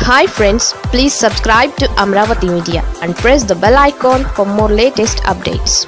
hi friends please subscribe to Amaravati media and press the bell icon for more latest updates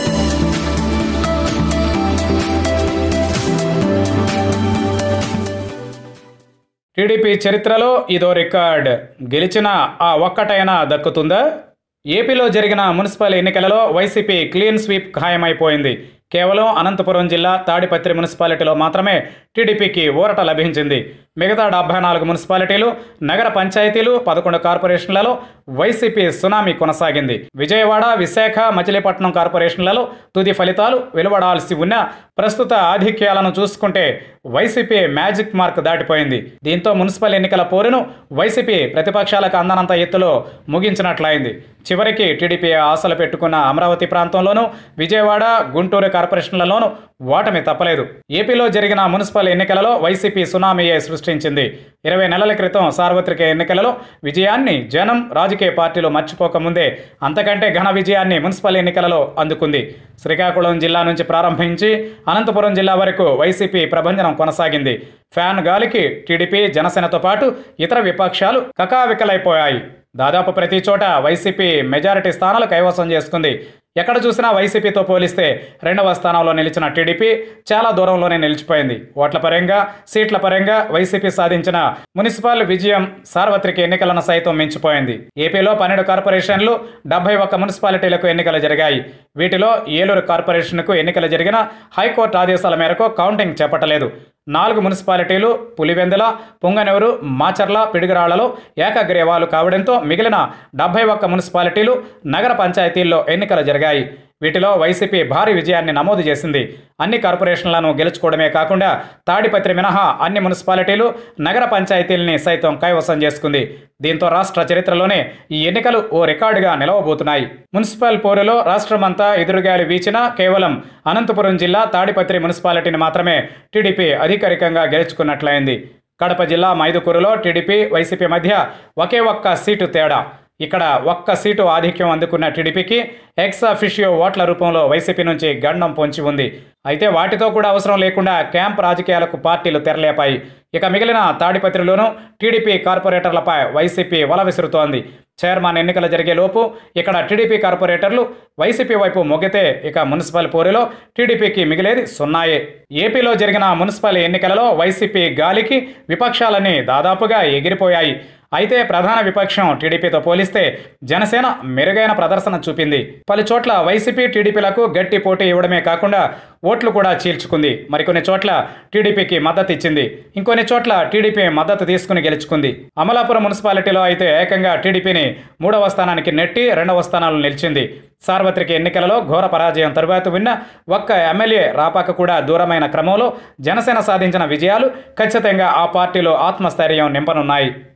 TDP చరిత్రలో ఇదో record గెలిచిన ఆ ఒక్కటైనా దక్కుతుందా ఏపీలో జరిగిన మున్సిపల్ ఎన్నికలలో వైసీపీ క్లీన్ స్వీప్ ఖాయమైపోయింది కేవలం అనంతపురం జిల్లా తాడిపత్రి మున్సిపాలిటీలో మాత్రమే టీడీపీకి ఊరట లభించింది మిగతా డెబ్బై నాలుగు మున్సిపాలిటీలు నగర పంచాయతీలు పదకొండు కార్పొరేషన్లలో వైసీపీ సునామీ కొనసాగింది విజయవాడ విశాఖ మచిలీపట్నం కార్పొరేషన్లలో తుది ఫలితాలు వెలువడాల్సి ఉన్న ప్రస్తుత ఆధిక్యాలను చూసుకుంటే వైసీపీ మ్యాజిక్ మార్క్ దాటిపోయింది దీంతో మున్సిపల్ ఎన్నికల పోరును వైసీపీ ప్రతిపక్షాలకు అందనంత ఎత్తులో ముగించినట్లయింది చివరికి టీడీపీ ఆశలు పెట్టుకున్న అమరావతి ప్రాంతంలోనూ విజయవాడ గుంటూరు కార్పొరేషన్లలోనూ ఓటమి తప్పలేదు ఏపీలో జరిగిన మున్సిపల్ ఎన్నికలలో వైసీపీ సునామీయే సృష్టించింది ఇరవై నెలల క్రితం సార్వత్రిక ఎన్నికలలో విజయాన్ని జనం రాజకీయ పార్టీలు మర్చిపోకముందే అంతకంటే ఘన విజయాన్ని మున్సిపల్ ఎన్నికలలో అందుకుంది శ్రీకాకుళం జిల్లా నుంచి ప్రారంభించి అనంతపురం జిల్లా వరకు వైసీపీ ప్రభంజనం కొనసాగింది ఫ్యాన్ గాలికి టీడీపీ జనసేనతో పాటు ఇతర విపక్షాలు కకావికలైపోయాయి దాదాపు ప్రతి చోట వైసీపీ మెజారిటీ స్థానాలు కైవసం చేసుకుంది ఎక్కడ చూసినా వైసీపీతో పోలిస్తే రెండవ స్థానంలో నిలిచిన టీడీపీ చాలా దూరంలోనే నిలిచిపోయింది ఓట్ల పరంగా సీట్ల పరంగా వైసీపీ సాధించిన మున్సిపల్ విజయం సార్వత్రిక ఎన్నికలను సైతం మించిపోయింది ఏపీలో పన్నెండు కార్పొరేషన్లు డెబ్బై ఒక్క మున్సిపాలిటీలకు ఎన్నికలు జరిగాయి వీటిలో ఏలూరు కార్పొరేషన్కు ఎన్నికలు జరిగిన హైకోర్టు ఆదేశాల మేరకు కౌంటింగ్ చేపట్టలేదు నాలుగు మున్సిపాలిటీలు పులివెందుల పుంగనెవరు మాచర్ల పిడుగురాళ్లలో ఏకగ్రీవాలు కావడంతో మిగిలిన డెబ్బై ఒక్క మున్సిపాలిటీలు నగర పంచాయతీల్లో ఎన్నికలు జరిగాయి వీటిలో వైసీపీ భారీ విజయాన్ని నమోదు చేసింది అన్ని కార్పొరేషన్లను గెలుచుకోవడమే కాకుండా తాడిపత్రి మినహా అన్ని మున్సిపాలిటీలు నగర పంచాయతీల్ని సైతం కైవసం చేసుకుంది దీంతో రాష్ట్ర చరిత్రలోనే ఈ ఎన్నికలు ఓ రికార్డుగా నిలవబోతున్నాయి మున్సిపల్ పోరులో రాష్ట్రమంతా ఎదురుగాలి వీచినా కేవలం అనంతపురం జిల్లా తాడిపత్రి మున్సిపాలిటీని మాత్రమే టీడీపీ అధికారికంగా గెలుచుకున్నట్లయింది కడప జిల్లా మైదుకూరులో టీడీపీ వైసీపీ మధ్య ఒకే ఒక్క సీటు తేడా ఇక్కడ ఒక్క సీటు ఆధిక్యం అందుకున్న టీడీపీకి ఎక్స్ అఫిషియో ఓట్ల రూపంలో వైసీపీ నుంచి గండం పొంచి ఉంది అయితే వాటితో కూడా అవసరం లేకుండా క్యాంప్ రాజకీయాలకు పార్టీలు తెరలేపాయి ఇక మిగిలిన తాడిపత్రిలోనూ టీడీపీ కార్పొరేటర్లపై వైసీపీ వల విసురుతోంది చైర్మన్ ఎన్నికలు జరిగే లోపు ఇక్కడ టీడీపీ కార్పొరేటర్లు వైసీపీ వైపు మొగ్గితే ఇక మున్సిపల్ పోరులో టీడీపీకి మిగిలేది సున్నాయే ఏపీలో జరిగిన మున్సిపల్ ఎన్నికలలో వైసీపీ గాలికి విపక్షాలన్నీ దాదాపుగా ఎగిరిపోయాయి అయితే ప్రధాన విపక్షం టీడీపీతో పోలిస్తే జనసేన మెరుగైన ప్రదర్శన చూపింది పలు చోట్ల వైసీపీ టీడీపీలకు గట్టి పోటీ ఇవ్వడమే కాకుండా ఓట్లు కూడా చీల్చుకుంది మరికొన్ని చోట్ల టీడీపీకి మద్దతు ఇచ్చింది ఇంకొన్ని చోట్ల టీడీపీ మద్దతు తీసుకుని గెలుచుకుంది అమలాపురం మున్సిపాలిటీలో అయితే ఏకంగా టీడీపీని మూడవ స్థానానికి నెట్టి రెండవ స్థానాలు నిలిచింది సార్వత్రిక ఎన్నికలలో ఘోర పరాజయం తరువాత విన్న ఒక్క ఎమ్మెల్యే రాపాక కూడా దూరమైన క్రమంలో జనసేన సాధించిన విజయాలు ఖచ్చితంగా ఆ పార్టీలో ఆత్మస్థైర్యం నింపనున్నాయి